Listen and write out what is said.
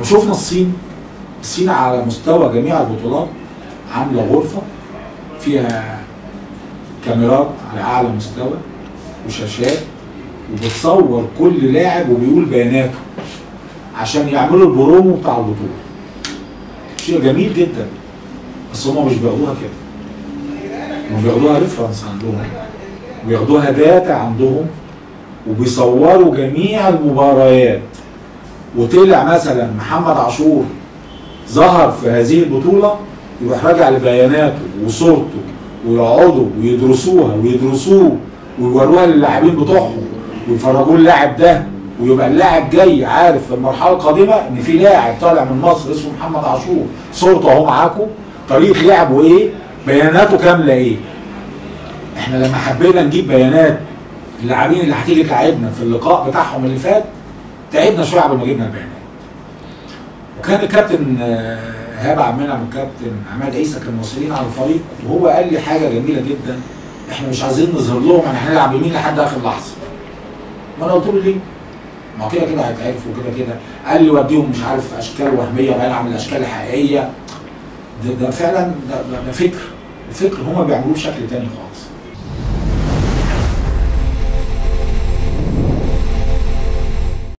لو شفنا الصين الصين على مستوى جميع البطولات عامله غرفه فيها كاميرات على اعلى مستوى وشاشات وبتصور كل لاعب وبيقول بياناته عشان يعملوا البرومو بتاع البطوله شيء جميل جدا بس هم مش بياخدوها كده هم بياخدوها ريفرنس عندهم وبياخدوها داتا عندهم وبيصوروا جميع المباريات وطلع مثلا محمد عاشور ظهر في هذه البطوله يروح راجع لبياناته وصورته ويقعدوا ويدرسوها ويدرسوه ويوروها للاعبين بتوعهم ويفرجوه اللاعب ده ويبقى اللاعب جاي عارف في المرحله القادمه ان في لاعب طالع من مصر اسمه محمد عاشور صورته اهو معاكم طريقه لعبه ايه بياناته كامله ايه احنا لما حبينا نجيب بيانات اللاعبين اللي هتيجي تلعبنا في اللقاء بتاعهم اللي فات تعبنا شويه قبل ما جبنا البيانات وكان الكابتن آه، ايهاب عبد المنعم والكابتن عماد عيسى كانوا مسؤولين عن الفريق وهو قال لي حاجه جميله جدا احنا مش عايزين نظهر لهم ان احنا هنلعب يمين لحد اخر لحظه ما انا قلت له ليه؟ ما هو كده كده هيتعرفوا كده كده قال لي وديهم مش عارف اشكال وهميه وبعدين اعمل الاشكال الحقيقيه ده, ده فعلا ده, ده, ده فكر فكر هما بيعملوه بشكل تاني خالص